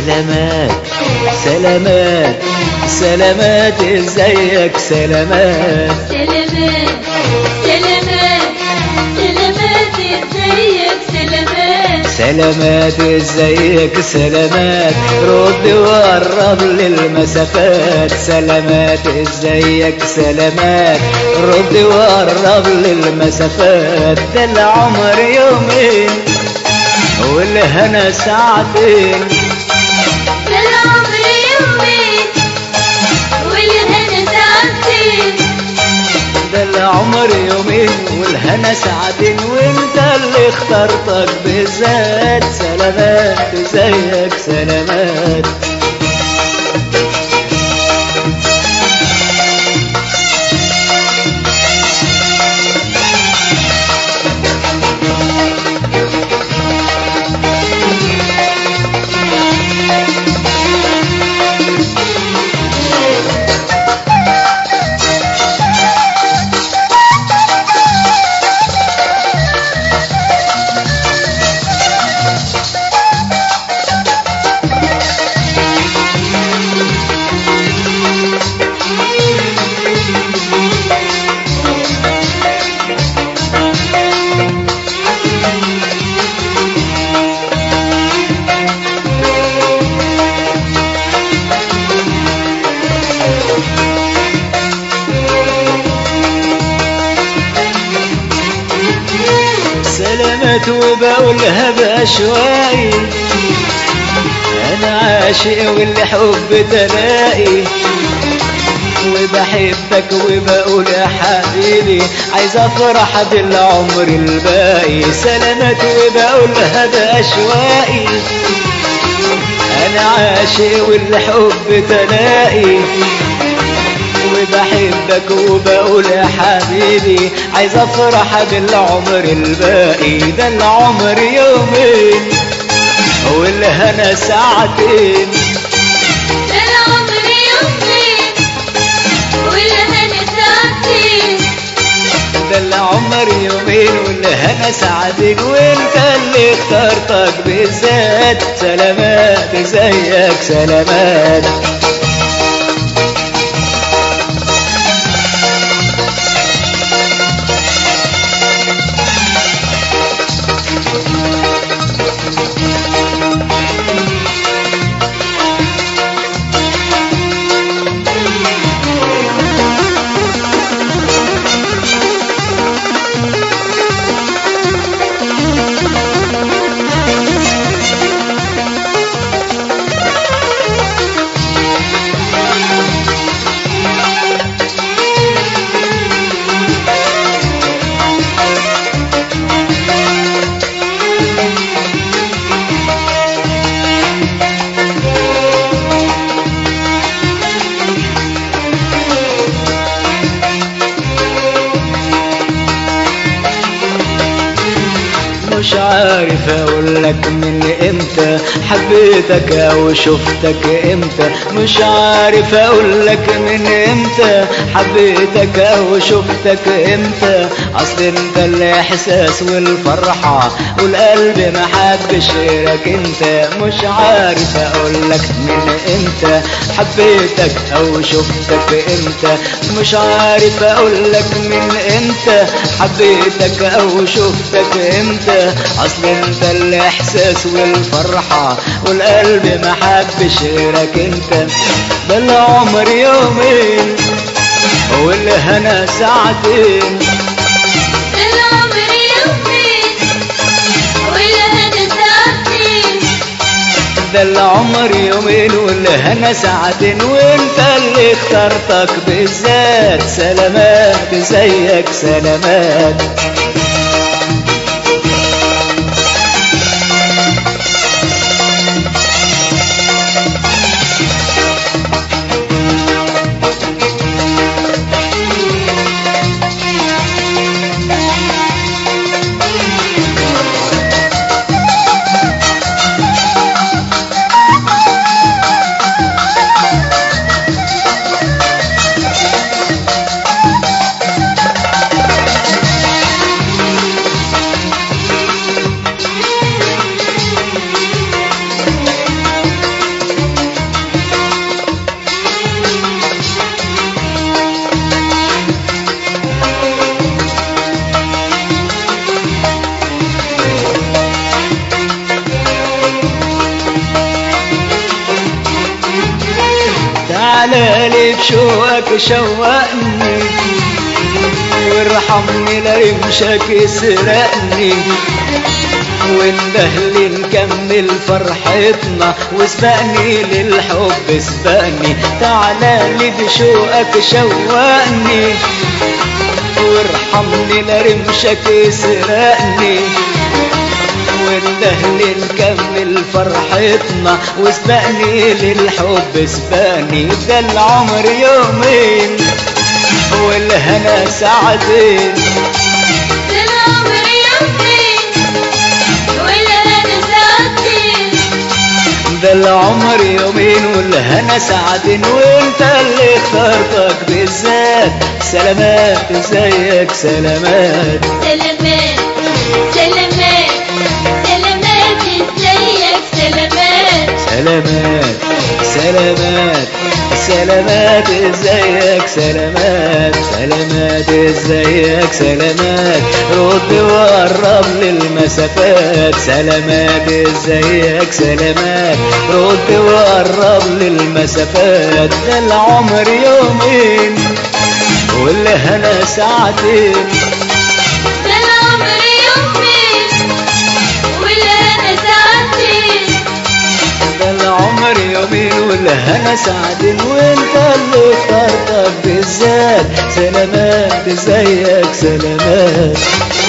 سلامات سلامات سلامات ازيك سلامات سلامات سلامات سلامات ازيك سلامات سلامات ازيك سلامات رد وقرب للمسافات سلامات ازيك سلامات رد وقرب للمسافات ده العمر يومين والهنا ساعتين ده العمر يومين والهنا ساعتين ده العمر يومين والهنا ساعتين وانت اللي اخترتك بالذات سلامات ازيك سلامات سلامات وبقولها بأشواقي أنا عاشق والحب تلاقي وبحبك وبقول يا حبيبي عايز افرح بالعمر الباقي سلامات وبقولها بأشواقي أنا عاشق والحب تلاقي وبحبك وبقول يا حبيبي عايز افرح بالعمر الباقي ده العمر يومين والهنا ساعتين ده العمر يومين والهنا ساعتين ده العمر يومين والهنا ساعتين وانت اللي اخترتك بالذات سلامات زيك سلامات مش عارف اقول لك من امتى حبيتك او شفتك امتى مش عارف اقول لك من امتى حبيتك او شفتك امتى اصل انت الاحساس والفرحة والقلب ما حبش غيرك انت مش عارف اقول لك من امتى حبيتك او شفتك امتى مش عارف اقول لك من امتى حبيتك او شفتك امتى اصل انت الاحساس والفرحة والقلب ما حبش غيرك انت ده العمر يومين والهنا ساعتين ده العمر يومين والهنا ساعتين ده العمر يومين والهنا ساعتين وانت اللي اخترتك بالذات سلامات زيك سلامات تعالى لي بشوقك شوقني وارحمني لا رمشك يسرقني وندهلي نكمل فرحتنا وسبقني للحب سبقني تعالى لي بشوقك شوقني وارحمني لا رمشك يسرقني وندهلي نكمل فرحتنا وسبقني للحب سبقني ده العمر يومين والهنا ساعتين ده العمر يومين والهنا ساعتين ده العمر يومين والهنا ساعتين وانت اللي اخترتك بالذات سلامات زيك سلامات سلامات سلامات سلامات ازيك سلامات سلامات سلامات سلامات ازيك سلامات سلامات ازيك سلامات رد وقرب للمسافات سلامات ازيك سلامات رد وقرب للمسافات ده العمر يومين والهنا ساعتين ده العمر يومين والهنا ساعتين ده العمر يومين والهنا ساعتين وانت اللي اخترتك بالذات سلامات ازيك سلامات